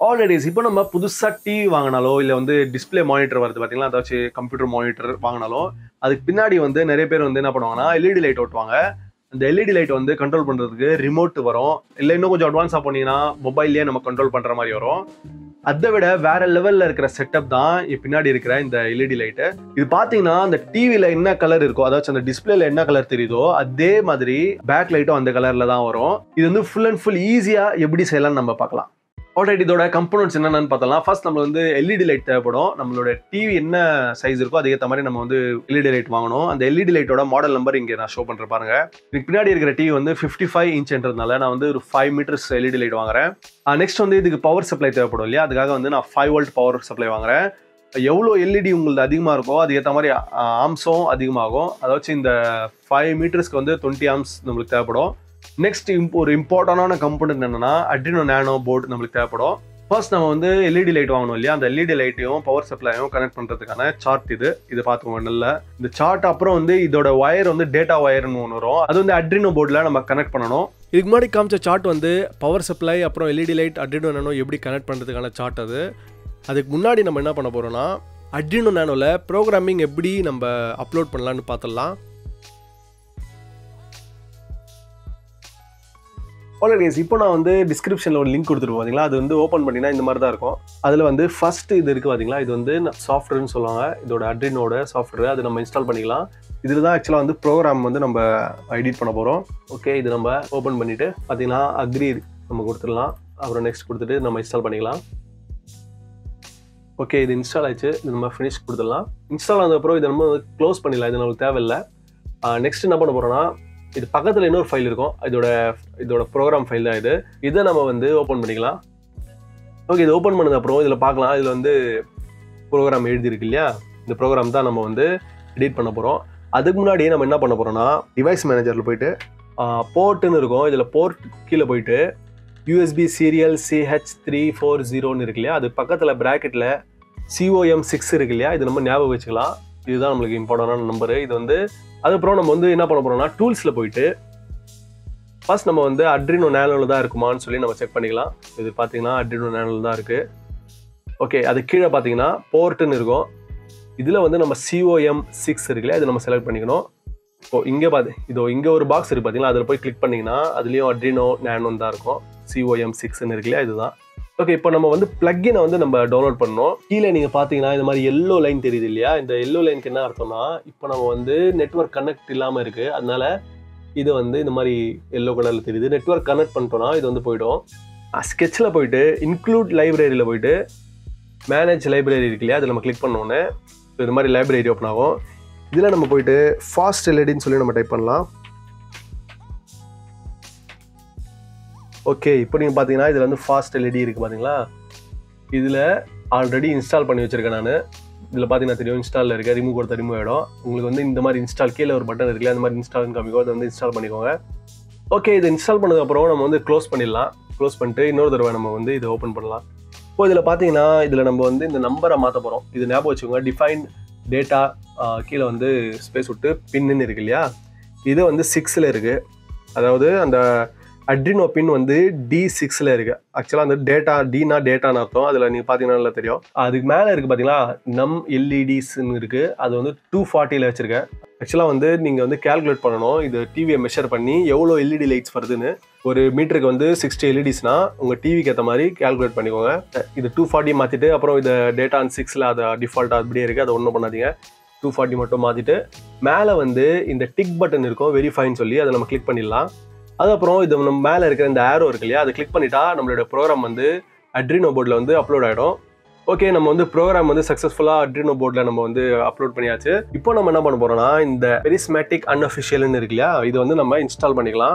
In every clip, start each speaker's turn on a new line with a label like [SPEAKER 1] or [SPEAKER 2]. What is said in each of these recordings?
[SPEAKER 1] ஆல்ரெடிஸ் இப்போ நம்ம புதுசாக டிவி வாங்கினாலோ இல்லை வந்து டிஸ்ப்ளே மானிட்டர் வருது பார்த்தீங்களா அதாச்சும் கம்ப்யூட்டர் மானிட்டர் வாங்கினாலும் அதுக்கு பின்னாடி வந்து நிறைய பேர் வந்து என்ன பண்ணுவாங்கன்னா எல்இடி லைட் ஓட்டுவாங்க அந்த எல்இடி லைட் வந்து கண்ட்ரோல் பண்ணுறதுக்கு ரிமோட் வரும் இல்லை இன்னும் கொஞ்சம் அட்வான்ஸாக போனீங்கன்னா மொபைல்லேயே நம்ம கண்ட்ரோல் பண்ணுற மாதிரி வரும் அதை விட வேற லெவலில் இருக்கிற செட்டப் தான் இ- பின்னாடி இருக்கிற இந்த எல்இடி லைட்டு இது பார்த்தீங்கன்னா அந்த டிவியில் என்ன கலர் இருக்கோ அதாச்சும் அந்த டிஸ்பிளேல என்ன கலர் தெரியுதோ அதே மாதிரி பேக் லைட்டும் அந்த கலரில் தான் வரும் இது வந்து ஃபுல் அண்ட் ஃபுல் ஈஸியாக எப்படி செய்யலாம்னு நம்ம பார்க்கலாம் ஆல்ரெடி இதோட கம்போனன்ட்ஸ் என்னென்னு பார்த்தலாம் ஃபர்ஸ்ட் நம்ம வந்து எல்இடி லைட் தேவைப்படும் நம்மளோட டிவி என்ன சைஸ் இருக்கோ அதுக்கேற்ற மாதிரி நம்ம வந்து எல்இடி லைட் வாங்கணும் அந்த எல்இடி லைட்டோட மாடல் நம்பர் இங்கே நான் ஷோ பண்ணுறேன் பாருங்க இதுக்கு பின்னாடி இருக்கிற டிவி வந்து ஃபிஃப்டி ஃபைவ் இன்ச்ன்றதுனால நான் வந்து ஒரு ஃபைவ் மீட்டர்ஸ் எல்இடி லைட் வாங்குறேன் நெக்ஸ்ட் வந்து இதுக்கு பவர் சப்ளை தேவைப்படும் இல்லையா அதுக்காக வந்து நான் ஃபைவ் வோல்ட் பவர் சப்ளை வாங்குறேன் எவ்வளோ எல்இடி உங்களுக்கு அதிகமாக இருக்கோ அதுக்கேற்ற மாதிரி ஆம்ஸும் அதிகமாகும் அதாச்சும் இந்த ஃபைவ் மீட்டர்ஸ்க்கு வந்து டுவெண்ட்டி ஆம்ஸ் நம்மளுக்கு தேவைப்படும் நெக்ஸ்ட் ஒரு இம்பார்ட்டண்டான கம்பெனட் என்னன்னா அட்ரினோ நேனோ போர்டு நம்மளுக்கு தேவைப்படும் ஃபர்ஸ்ட் நம்ம வந்து எல்இடி லைட் வாங்கணும் இல்லையா அந்த எல்இடி லைட்டையும் பவர் சப்ளையும் கனெக்ட் பண்ணுறதுக்கான சார்ட் இது இது பார்த்துக்கோங்க நல்ல இந்த சார்ட் அப்புறம் வந்து இதோட ஒயர் வந்து டேட்டா ஒயர்னு ஒன்று வரும் அது வந்து அட்ரினோ போர்டில் நம்ம கனெக்ட் பண்ணணும்
[SPEAKER 2] இதுக்கு முன்னாடி காமிச்ச சார்ட் வந்து பவர் சப்ளை அப்புறம் எல்இடி லைட் அட்ரினோ நானோ எப்படி கனெக்ட் பண்ணுறதுக்கான சார்ட் அது அதுக்கு முன்னாடி நம்ம என்ன பண்ண போகிறோம்னா அட்ரினோ நானோவில் ப்ரோக்ராமிங் எப்படி நம்ம அப்லோட் பண்ணலான்னு பார்த்துடலாம்
[SPEAKER 1] ஆல்ரெடி இப்போ நான் வந்து டிஸ்கிரிப்ஷனில் ஒரு லிங்க் கொடுத்துருப்போம் பார்த்தீங்களா அது வந்து ஓப்பன் பண்ணினா இந்த மாதிரி தான் இருக்கும் அதில் வந்து ஃபர்ஸ்ட் இது இருக்குது பார்த்தீங்களா இது வந்து சாஃப்ட்வேர்னு சொல்லுவாங்க இதோட அட்ரினோட சாஃப்ட்வேர் அது நம்ம இன்ஸ்டால் பண்ணிக்கலாம் இதில் தான் ஆக்சுவலாக வந்து ப்ரோக்ராம் வந்து நம்ம எடிட் பண்ண போகிறோம் ஓகே இது நம்ம ஓப்பன் பண்ணிவிட்டு பார்த்தீங்கன்னா அக்ரி நம்ம கொடுத்துடலாம் அப்புறம் நெக்ஸ்ட் கொடுத்துட்டு நம்ம இன்ஸ்டால் பண்ணிக்கலாம் ஓகே இது இன்ஸ்டால் ஆயிடுச்சு இது நம்ம ஃபினிஷ் கொடுத்துடலாம் இன்ஸ்டால் ஆனதுக்கப்புறம் இதை நம்ம க்ளோஸ் பண்ணிடலாம் இது நம்மளுக்கு தேவையில்லை நெக்ஸ்ட் என்ன பண்ண போகிறோம்னா இது பக்கத்தில் இன்னொரு ஃபைல் இருக்கும் இதோட இதோட ப்ரோக்ராம் ஃபைல் தான் இது இதை நம்ம வந்து ஓப்பன் பண்ணிக்கலாம் ஓகே இது ஓப்பன் பண்ணது அப்புறம் இதில் பார்க்கலாம் இதில் வந்து ப்ரோக்ராம் எழுதியிருக்கு இல்லையா இந்த ப்ரோக்ராம் தான் நம்ம வந்து எடிட் பண்ண போகிறோம் அதுக்கு முன்னாடியே நம்ம என்ன பண்ண போகிறோம்னா டிவைஸ் மேனேஜரில் போயிட்டு போர்ட்டுன்னு இருக்கும் இதில் போர்ட் கீழே போயிட்டு USB serial CH three four ஜீரோன்னு இருக்கு இல்லையா அது பக்கத்தில் ப்ராக்கெட்டில் சிஓஎம் சிக்ஸ் இருக்கு இல்லையா இது நம்ம ஞாபகம் வச்சுக்கலாம் இதுதான் நம்மளுக்கு இம்பார்ட்டண்டான நம்பரு இது வந்து அதுக்கப்புறம் நம்ம வந்து என்ன பண்ண போகிறோம்னா டூல்ஸில் போயிட்டு ஃபர்ஸ்ட் நம்ம வந்து அட்ரினோ நேனோவில் தான் இருக்குமான்னு சொல்லி நம்ம செக் பண்ணிக்கலாம் இது பார்த்தீங்கன்னா அட்ரினோ நேனோவில் தான் இருக்குது ஓகே அது கீழே பார்த்தீங்கன்னா போர்ட்டுன்னு இருக்கும் இதில் வந்து நம்ம சிஓஎம் சிக்ஸ் இருக்குல்ல இது நம்ம செலக்ட் பண்ணிக்கணும் இப்போ இங்கே பார்த்து இதோ இங்கே ஒரு பாக்ஸ் இருக்குது பார்த்தீங்களா அதில் போய் கிளிக் பண்ணிங்கன்னா அதுலேயும் அட்ரினோ நேனோன்னு தான் இருக்கும் சிஓஎம் சிக்ஸ்ன்னு இருக்குல்லையா இதுதான் ஓகே இப்போ நம்ம வந்து பிளக்கினை வந்து நம்ம டவுன்லோட் பண்ணோம் கீழே நீங்கள் பார்த்தீங்கன்னா இந்த மாதிரி எல்லோ லைன் தெரியுது இல்லையா இந்த எல்லோ லைனுக்கு என்ன அர்த்தம்னா இப்போ நம்ம வந்து நெட்வொர்க் கனெக்ட் இல்லாமல் இருக்குது அதனால இது வந்து இந்த மாதிரி எல்லோ கலரில் தெரியுது நெட்வொர்க் கனெக்ட் பண்ணிட்டோம்னா இது வந்து போயிடும் ஸ்கெட்சில் போயிட்டு இன்க்ளூட் லைப்ரரியில் போயிட்டு மேனேஜ் லைப்ரரி இருக்கு இல்லையா அதில் நம்ம கிளிக் பண்ணோன்னே இது மாதிரி லைப்ரரி ஓப்பன் ஆகும் இதில் நம்ம போயிட்டு ஃபாஸ்ட் எல்இடின்னு சொல்லி நம்ம டைப் பண்ணலாம் ஓகே இப்போ நீங்கள் பார்த்தீங்கன்னா இதில் வந்து ஃபாஸ்ட் எல்இடி இருக்குது பார்த்தீங்களா இதில் ஆல்ரெடி இன்ஸ்டால் பண்ணி வச்சுருக்கேன் நான் இதில் பார்த்தீங்கன்னா தெரியும் இன்ஸ்டாலில் இருக்க ரிமூவ் கொடுத்த ரிமூவ் ஆகிடும் உங்களுக்கு வந்து இந்த மாதிரி இன்ஸ்டால் கீழே ஒரு பட்டன் இருக்குல்ல அந்த மாதிரி இன்ஸ்டால் காமிக்கும் அதை வந்து இன்ஸ்டால் பண்ணிக்கோங்க ஓகே இது இன்ஸ்டால் பண்ணதுக்கப்புறம் நம்ம வந்து க்ளோஸ் பண்ணிடலாம் க்ளோஸ் பண்ணிட்டு இன்னொரு தடவை நம்ம வந்து இதை ஓப்பன் பண்ணலாம் இப்போ இதில் பார்த்தீங்கன்னா இதில் நம்ம வந்து இந்த நம்பரை மாற்ற போகிறோம் இது ஞாபகம் வச்சுக்கோங்க டிஃபைன் டேட்டா கீழே வந்து ஸ்பேஸ் விட்டு பின்னு இருக்கு இல்லையா இது வந்து சிக்ஸில் இருக்குது அதாவது அந்த அட்ரினோ பின் வந்து டி சிக்ஸில் இருக்குது ஆக்சுவலாக அந்த டேட்டா டினா டேட்டான்னு அர்த்தம் அதில் நீங்கள் பார்த்தீங்கன்னா நல்லா தெரியும் அதுக்கு மேலே இருக்குது பார்த்தீங்களா நம் எல்இடிஸ்ன்னு இருக்குது அது வந்து டூ ஃபார்ட்டியில் வச்சுருக்கேன் ஆக்சுவலாக வந்து நீங்கள் வந்து கேல்குலேட் பண்ணணும் இது டிவியை மெஷர் பண்ணி எவ்வளோ எல்இடி லைட்ஸ் வருதுன்னு ஒரு மீட்டருக்கு வந்து சிக்ஸ்டி எல்இடிஸ்னா உங்கள் டிவிக்கு ஏற்ற மாதிரி கேல்குலேட் பண்ணிக்கோங்க இது டூ ஃபார்ட்டி மாற்றிட்டு அப்புறம் இதை டேட்டா அண்ட் சிக்ஸில் அதை டிஃபால்ட்டாக அப்படியே இருக்குது அதை ஒன்றும் பண்ணாதீங்க டூ ஃபார்ட்டி மட்டும் மாற்றிட்டு மேலே வந்து இந்த டிக் பட்டன் இருக்கும் வெரிஃபைன்னு சொல்லி அதை நம்ம கிளிக் பண்ணிடலாம் அதுக்கப்புறம் இது நம்ம மேலே இருக்கிற இந்த ஆரோ இருக்கு இல்லையா அதை கிளிக் பண்ணிட்டா நம்மளோட ப்ரோக்ராம் வந்து அட்ரினோ போர்டில் வந்து அப்லோட் ஆகிடும் ஓகே நம்ம வந்து ப்ரோக்ராம் வந்து சக்ஸஸ்ஃபுல்லாக அட்ரினோ போர்டில் நம்ம வந்து அப்லோட் பண்ணியாச்சு இப்போ நம்ம என்ன பண்ண போறோம்னா இந்த பெரிஸ்மேட்டிக் அன்அஃபிஷியல்னு இருக்கு இல்லையா இது வந்து நம்ம இன்ஸ்டால் பண்ணிக்கலாம்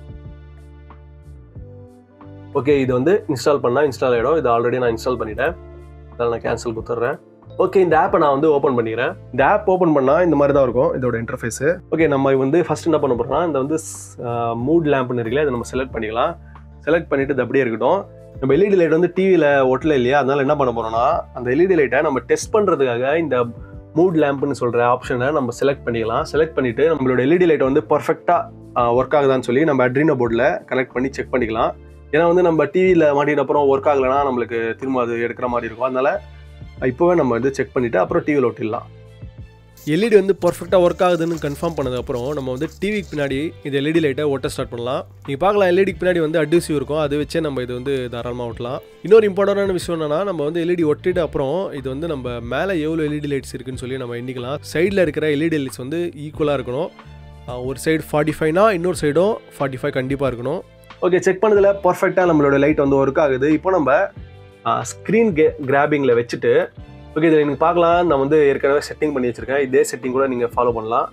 [SPEAKER 1] ஓகே இது வந்து இன்ஸ்டால் பண்ணால் இன்ஸ்டால் ஆகிடும் இது ஆல்ரெடி நான் இன்ஸ்டால் பண்ணிட்டேன் அதனால் நான் கேன்சல் கொடுத்துட்றேன் ஓகே இந்த ஆப்பை நான் வந்து ஓப்பன் பண்ணிக்கிறேன் இந்த ஆப் ஓப்பன் பண்ணால் இந்த மாதிரி தான் இருக்கும் இதோட இன்டர்ஃபேஸு ஓகே நம்ம வந்து ஃபர்ஸ்ட் என்ன பண்ண போகிறோம்னா இந்த வந்து மூட் லேம்ப்னு இருக்குல்ல இதை நம்ம செலக்ட் பண்ணிக்கலாம் செலக்ட் பண்ணிட்டு இது அப்படியே இருக்கட்டும் நம்ம எல்இடி லைட் வந்து டிவியில் ஒட்டல இல்லையா அதனால என்ன பண்ண போறோம்னா அந்த எல்இடி லைட்டை நம்ம டெஸ்ட் பண்ணுறதுக்காக இந்த மூட் லேம்ப்னு சொல்கிற ஆப்ஷனை நம்ம செலக்ட் பண்ணிக்கலாம் செலக்ட் பண்ணிட்டு நம்மளோட எல்இடி லைட் வந்து பர்ஃபெக்டாக ஒர்க் ஆகுதான்னு சொல்லி நம்ம அட்ரினோ போர்டில் கனெக்ட் பண்ணி செக் பண்ணிக்கலாம் ஏன்னா வந்து நம்ம டிவியில் மாட்டிட்ட அப்புறம் ஒர்க் ஆகலைன்னா நம்மளுக்கு திரும்ப அது எடுக்கிற மாதிரி இருக்கும் அதனால இப்போவே நம்ம வந்து செக் பண்ணிவிட்டு அப்புறம் டிவியில் ஒட்டிடலாம்
[SPEAKER 2] எல்இடி வந்து பர்ஃபெக்டாக ஒர்க் ஆகுதுன்னு கன்ஃபார்ம் பண்ணதுக்கப்புறம் நம்ம வந்து டிவிக்கு பின்னாடி இந்த எல்இடி லைட்டை ஓட்ட ஸ்டார்ட் பண்ணலாம் நீங்கள் பார்க்கலாம் எல்இடிக்கு பின்னாடி வந்து அட்யூசிவ் இருக்கும் அதை வச்சே நம்ம இது வந்து தாராளமாக ஓட்டலாம் இன்னொரு இம்பார்ட்டண்டான விஷயம் என்னன்னா நம்ம வந்து எல்இடி ஒட்டிட்டு அப்புறம் இது வந்து நம்ம மேலே எவ்வளோ எல்இடி லைட்ஸ் இருக்குன்னு சொல்லி நம்ம எண்ணிக்கலாம் சைடில் இருக்கிற எல்இடி லைட்ஸ் வந்து ஈக்குவலாக இருக்கணும் ஆஹ் ஒரு சைடு ஃபார்ட்டி ஃபைவ்னா இன்னொரு சைடும் ஃபார்ட்டி ஃபைவ் கண்டிப்பாக இருக்கணும்
[SPEAKER 1] ஓகே செக் பண்ணதில் பர்ஃபெக்டாக நம்மளோட லைட் வந்து ஒர்க் ஆகுது இப்போ நம்ம ஸ்க்ரீன் கே கிராபிங்கில் வச்சுட்டு ஓகே இதில் நீங்கள் பார்க்கலாம் நான் வந்து ஏற்கனவே செட்டிங் பண்ணி வச்சுருக்கேன் இதே செட்டிங் கூட நீங்கள் ஃபாலோ பண்ணலாம்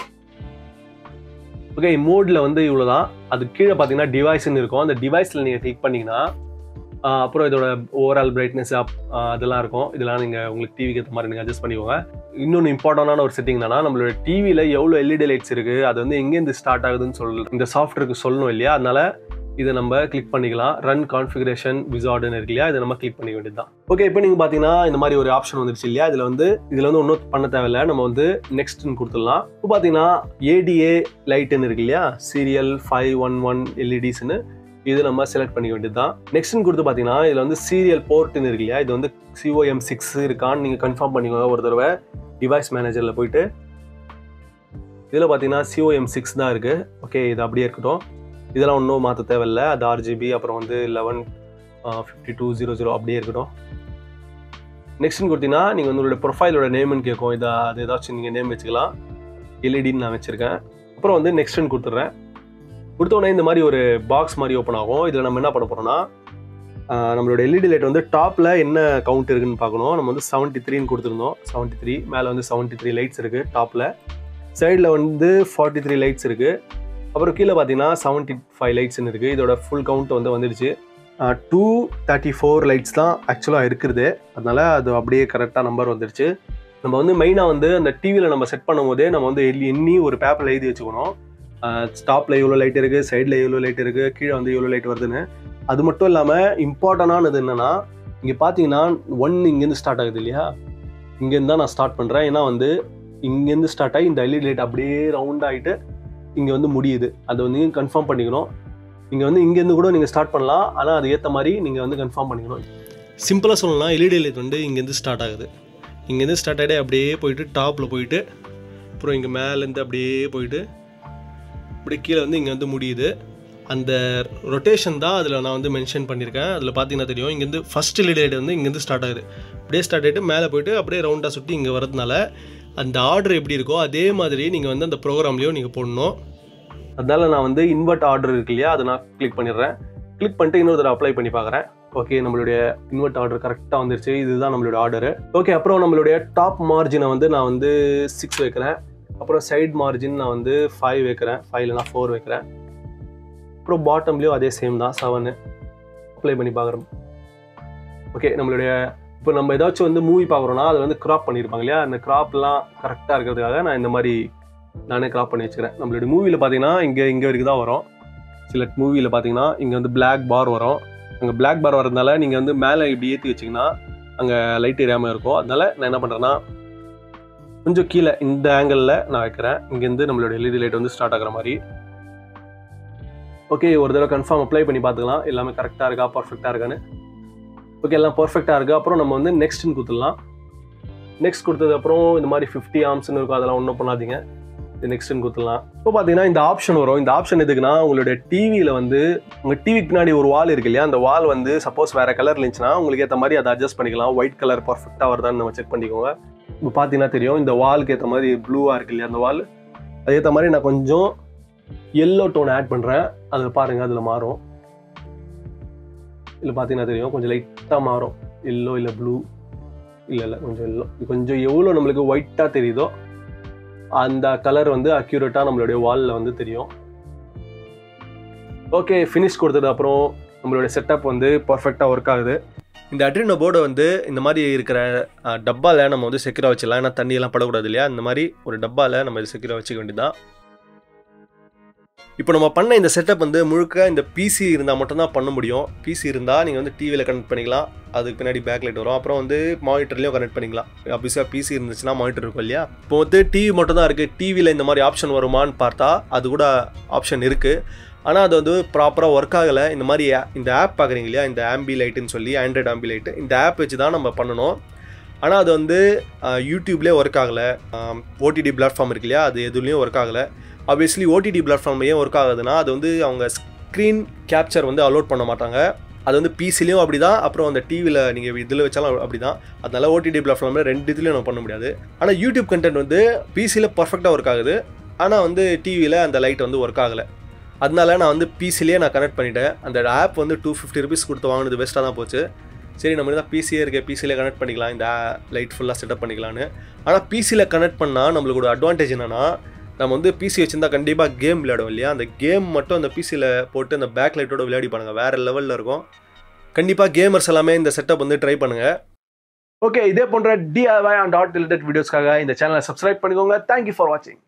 [SPEAKER 1] ஓகே மோடில் வந்து இவ்வளோ தான் அது கீழே பார்த்தீங்கன்னா டிவைஸ்னு இருக்கும் அந்த டிவைஸில் நீங்கள் கிளிக் பண்ணிங்கன்னா ஆஹ் அப்புறம் இதோட ஓவரால் பிரைட்னஸ் அப் அதெல்லாம் இருக்கும் இதெல்லாம் நீங்கள் உங்களுக்கு டிவிக்கு ஏற்ற மாதிரி நீங்கள் அட்ஜஸ்ட் பண்ணிக்கோங்க இன்னொன்று இம்பார்ட்டண்டான ஒரு செட்டிங் என்னன்னா நம்மளோட டிவியில் எவ்வளோ எல்இடி லைட்ஸ் இருக்குது அது வந்து எங்கேருந்து ஸ்டார்ட் ஆகுதுன்னு சொல் இந்த சாஃப்ட்வேருக்கு சொல்லணும் இல்லையா அதனால இதை நம்ம கிளிக் பண்ணிக்கலாம் ரன் கான்ஃபிகரேஷன் விசார்டுன்னு இருக்கு இல்லையா இதை நம்ம கிளிக் பண்ணிக்க வேண்டியது தான் ஓகே இப்போ நீங்கள் பார்த்தீங்கன்னா இந்த மாதிரி ஒரு ஆப்ஷன் வந்துருச்சு இல்லையா இதில் வந்து இதில் வந்து ஒன்றும் பண்ண தேவையில்ல நம்ம வந்து நெக்ஸ்ட்னு கொடுத்துடலாம் இப்போ பார்த்தீங்கன்னா ஏடிஏ லைட்டுன்னு இருக்கு இல்லையா சீரியல் ஃபைவ் ஒன் ஒன் எல்இடிஸ்னு இது நம்ம செலக்ட் பண்ணிக்க வேண்டியது தான் நெக்ஸ்ட்னு கொடுத்து பார்த்தீங்கன்னா இதில் வந்து சீரியல் போர்ட்னு இருக்கு இல்லையா இது வந்து சிஓஎம் சிக்ஸ் இருக்கான்னு நீங்கள் கன்ஃபார்ம் பண்ணிக்கோங்க ஒரு தடவை டிவைஸ் மேனேஜரில் போயிட்டு இதில் பார்த்தீங்கன்னா சிஓஎம் சிக்ஸ் தான் இருக்குது ஓகே இது அப்படியே இருக்கட்டும் இதெல்லாம் ஒன்றும் மாற்ற தேவையில்ல அது ஆர்ஜிபி அப்புறம் வந்து eleven fifty two zero zero அப்படியே இருக்கட்டும் நெக்ஸ்ட்னு கொடுத்தீங்கன்னா நீங்கள் வந்து உங்களோட ப்ரொஃபைலோட நேம்னு கேட்கும் இதை அது ஏதாச்சும் நீங்கள் நேம் வச்சுக்கலாம் எல்இடின்னு நான் வச்சுருக்கேன் அப்புறம் வந்து நெக்ஸ்ட்னு கொடுத்துட்றேன் கொடுத்தோடனே இந்த மாதிரி ஒரு பாக்ஸ் மாதிரி ஓப்பன் ஆகும் இதில் நம்ம என்ன பண்ண போகிறோம்னா நம்மளோட எல்இடி லைட் வந்து டாப்பில் என்ன கவுண்ட் இருக்குன்னு பார்க்கணும் நம்ம வந்து செவன்ட்டி த்ரீன்னு கொடுத்துருந்தோம் செவன்ட்டி த்ரீ மேலே வந்து செவன்ட்டி த்ரீ லைட்ஸ் இருக்குது டாப்பில் சைடில் வந்து ஃபார்ட்டி த்ரீ லைட்ஸ் இருக்குது அப்புறம் கீழே பார்த்தீங்கன்னா செவன்ட்டி ஃபைவ் லைட்ஸ்னு இருக்குது இதோட ஃபுல் கவுண்ட் வந்து வந்துடுச்சு டூ தேர்ட்டி ஃபோர் லைட்ஸ் தான் ஆக்சுவலாக இருக்குது அதனால அது அப்படியே கரெக்டாக நம்பர் வந்துடுச்சு நம்ம வந்து மெயினாக வந்து அந்த டிவியில் நம்ம செட் பண்ணும் போதே நம்ம வந்து எண்ணி எண்ணி ஒரு பேப்பரில் எழுதி வச்சுக்கணும் ஸ்டாப்பில் எவ்வளோ லைட் இருக்குது சைடில் எவ்வளோ லைட் இருக்குது கீழே வந்து எவ்வளோ லைட் வருதுன்னு அது மட்டும் இல்லாமல் இம்பார்ட்டண்டானது என்னென்னா இங்கே பார்த்தீங்கன்னா ஒன் இங்கேருந்து ஸ்டார்ட் ஆகுது இல்லையா இங்கேருந்து தான் நான் ஸ்டார்ட் பண்ணுறேன் ஏன்னா வந்து இங்கேருந்து ஸ்டார்ட் ஆகி இந்த எல்இடி லைட் அப்படியே ரவுண்ட் ஆகிட்டு இங்கே வந்து முடியுது அதை வந்து கன்ஃபார்ம் பண்ணிக்கணும் நீங்கள் வந்து இங்கேருந்து கூட நீங்கள் ஸ்டார்ட் பண்ணலாம் ஆனால் அது ஏற்ற மாதிரி நீங்கள் வந்து கன்ஃபார்ம் பண்ணிக்கணும்
[SPEAKER 2] சிம்பிளாக சொல்லலாம் எல்இடி லைட் வந்து இங்கேருந்து ஸ்டார்ட் ஆகுது இங்கேருந்து ஸ்டார்ட் ஆகிட்டு அப்படியே போயிட்டு டாப்பில் போயிட்டு அப்புறம் இங்கே மேலேருந்து அப்படியே போயிட்டு அப்படியே கீழே வந்து இங்கே வந்து முடியுது அந்த ரொட்டேஷன் தான் அதில் நான் வந்து மென்ஷன் பண்ணியிருக்கேன் அதில் பார்த்தீங்கன்னா தெரியும் இங்கேருந்து ஃபஸ்ட் எல்இடி லைட் வந்து இங்கேருந்து ஸ்டார்ட் ஆகுது அப்படியே ஸ்டார்ட் ஆகிட்டு மேலே போயிட்டு அப்படியே ரவுண்டாக சுற்றி இங்கே வரதுனால அந்த ஆர்டர் எப்படி இருக்கோ அதே மாதிரி நீங்கள் வந்து அந்த ப்ரோக்ராம்லேயும் நீங்கள் போடணும்
[SPEAKER 1] அதனால நான் வந்து இன்வெர்ட் ஆர்டர் இருக்கு இல்லையா அதை நான் கிளிக் பண்ணிடுறேன் கிளிக் பண்ணிட்டு இன்னொரு தடவை அப்ளை பண்ணி பார்க்குறேன் ஓகே நம்மளுடைய இன்வெர்ட் ஆர்டர் கரெக்டாக வந்துருச்சு இதுதான் நம்மளுடைய ஆர்டர் ஓகே அப்புறம் நம்மளுடைய டாப் மார்ஜினை வந்து நான் வந்து சிக்ஸ் வைக்கிறேன் அப்புறம் சைடு மார்ஜின் நான் வந்து ஃபைவ் வைக்கிறேன் ஃபைவ்ல நான் ஃபோர் வைக்கிறேன் அப்புறம் பாட்டம்லேயும் அதே சேம் தான் செவனு அப்ளை பண்ணி பார்க்குறோம் ஓகே நம்மளுடைய இப்போ நம்ம ஏதாச்சும் வந்து மூவி பார்க்குறோன்னா அதை வந்து கிராப் பண்ணியிருப்பாங்க இல்லையா அந்த கிராப்லாம் கரெக்டாக இருக்கிறதுக்காக நான் இந்த மாதிரி நானே கிராப் பண்ணி வச்சுக்கிறேன் நம்மளுடைய மூவியில் பார்த்தீங்கன்னா இங்கே இங்கே வரைக்கும் தான் வரும் சில மூவியில் பார்த்தீங்கன்னா இங்கே வந்து பிளாக் பார் வரும் அங்கே பிளாக் பார் வரதுனால நீங்கள் வந்து மேலே இப்படி ஏற்றி வச்சிங்கன்னா அங்கே லைட் எரியாமல் இருக்கும் அதனால நான் என்ன பண்ணுறேன்னா கொஞ்சம் கீழே இந்த ஆங்கிளில் நான் வைக்கிறேன் இங்கேருந்து நம்மளோட எல்இடி லைட் வந்து ஸ்டார்ட் ஆகிற மாதிரி ஓகே ஒரு தடவை கன்ஃபார்ம் அப்ளை பண்ணி பார்த்துக்கலாம் எல்லாமே கரெக்டாக இருக்கா பர்ஃபெக்டாக இருக்கான்னு ஓகே எல்லாம் பர்ஃபெக்டாக இருக்குது அப்புறம் நம்ம வந்து நெக்ஸ்ட்னு கொடுத்துடலாம் நெக்ஸ்ட் கொடுத்தது அப்புறம் இந்த மாதிரி ஃபிஃப்டி ஆம்ஸ்னு இருக்கும் அதெல்லாம் ஒன்றும் பண்ணாதீங்க இது நெக்ஸ்ட்னு கொடுத்துடலாம் இப்போ பார்த்தீங்கன்னா இந்த ஆப்ஷன் வரும் இந்த ஆப்ஷன் எதுக்குன்னா உங்களுடைய டிவியில் வந்து உங்கள் டிவிக்கு பின்னாடி ஒரு வால் இருக்கு இல்லையா அந்த வால் வந்து சப்போஸ் வேறு கலர் இருந்துச்சுன்னா உங்களுக்கு ஏற்ற மாதிரி அதை அட்ஜஸ்ட் பண்ணிக்கலாம் ஒயிட் கலர் பர்ஃபெக்டாக வருதான்னு நம்ம செக் பண்ணிக்கோங்க இப்போ பார்த்தீங்கன்னா தெரியும் இந்த வாலுக்கு ஏற்ற மாதிரி ப்ளூவாக இருக்கு இல்லையா அந்த வால் அதுக்கேற்ற மாதிரி நான் கொஞ்சம் எல்லோ டோன் ஆட் பண்ணுறேன் அதில் பாருங்கள் அதில் மாறும் இதில் பார்த்தீங்கன்னா தெரியும் கொஞ்சம் லைட்டாக மாறும் எல்லோ இல்லை ப்ளூ இல்லை இல்லை கொஞ்சம் எல்லோ கொஞ்சம் எவ்வளோ நம்மளுக்கு ஒயிட்டாக தெரியுதோ அந்த கலர் வந்து அக்யூரேட்டாக நம்மளுடைய வாலில் வந்து தெரியும் ஓகே ஃபினிஷ் கொடுத்தது அப்புறம் நம்மளுடைய செட்டப் வந்து பர்ஃபெக்டாக ஒர்க் ஆகுது
[SPEAKER 2] இந்த அட்ரினோ போர்டை வந்து இந்த மாதிரி இருக்கிற டப்பாவில் நம்ம வந்து செக்யூராக வச்சிடலாம் ஏன்னா தண்ணியெல்லாம் படக்கூடாது இல்லையா இந்த மாதிரி ஒரு டப்பாவில் நம்ம இது செக்யூராக வச்சுக்க வேண்டியதான் இப்போ நம்ம பண்ண இந்த செட்டப் வந்து முழுக்க இந்த பிசி இருந்தால் மட்டும்தான் பண்ண முடியும் பிசி இருந்தால் நீங்கள் வந்து டிவியில் கனெக்ட் பண்ணிக்கலாம் அதுக்கு பின்னாடி பேக் லைட் வரும் அப்புறம் வந்து மானிட்டர்லேயும் கனெக்ட் பண்ணிக்கலாம் ஆப்வியஸாக பிசி இருந்துச்சுன்னா மானிட்டர் இருக்கும் இல்லையா இப்போ வந்து டிவி மட்டும் தான் இருக்குது டிவியில் இந்த மாதிரி ஆப்ஷன் வருமான்னு பார்த்தா அது கூட ஆப்ஷன் இருக்குது ஆனால் அது வந்து ப்ராப்பராக ஒர்க் ஆகலை இந்த மாதிரி a- இந்த ஆப் பார்க்குறீங்க இல்லையா இந்த ஆம்பி லைட்டுன்னு சொல்லி ஆண்ட்ராய்டு ஆம்பி லைட்டு இந்த ஆப் வச்சு தான் நம்ம பண்ணணும் ஆனால் அது வந்து யூடியூப்லேயே ஒர்க் ஆகலை ஓடிடி பிளாட்ஃபார்ம் இருக்கு இல்லையா அது எதுலேயும் ஒர்க் ஆகலை ஆப்வியஸ்லி ஓடிடி பிளாட்ஃபார்ம் ஏன் ஒர்க் ஆகுதுன்னா அது வந்து அவங்க ஸ்க்ரீன் கேப்சர் வந்து அலோட் பண்ண மாட்டாங்க அது வந்து பிசிலையும் அப்படி தான் அப்புறம் அந்த டிவியில் நீங்கள் இதில் வச்சாலும் அப்படி தான் அதனால ஓடிடி பிளாட்ஃபார்மில் ரெண்டு இதுலையும் நம்ம பண்ண முடியாது ஆனால் யூடியூப் கண்டென்ட் வந்து பிசியில் பர்ஃபெக்டாக ஒர்க் ஆகுது ஆனால் வந்து டிவியில் அந்த லைட் வந்து ஒர்க் ஆகலை அதனால நான் வந்து பிசிலேயே நான் கனெக்ட் பண்ணிட்டேன் அந்த ஆப் வந்து டூ ஃபிஃப்டி ருபீஸ் கொடுத்து வாங்கினது பெஸ்ட்டாக தான் போச்சு சரி நம்ம தான் பிசியே இருக்க பிசியில் கனெக்ட் பண்ணிக்கலாம் இந்த லைட் ஃபுல்லாக செட்டப் பண்ணிக்கலான்னு ஆனால் பிசியில் கனெக்ட் பண்ணால் நம்மளுக்கு ஒரு அட்வான்டேஜ் என்னென்னா நம்ம வந்து பிசி வச்சிருந்தா கண்டிப்பாக கேம் விளையாடுவோம் இல்லையா அந்த கேம் மட்டும் அந்த பிசியில் போட்டு அந்த பேக் லைட்டோட விளையாடி பாருங்க வேறு லெவலில் இருக்கும் கண்டிப்பாக கேமர்ஸ் எல்லாமே இந்த செட்டப் வந்து ட்ரை பண்ணுங்கள்
[SPEAKER 1] ஓகே இதே போன்ற டிஐஒய் அண்ட் டாட் ரிலேட்டட் வீடியோஸ்க்காக இந்த சேனலை சப்ஸ்கிரைப் பண்ணிக்கோங்க தேங்க்யூ ஃபார் வாட்சிங்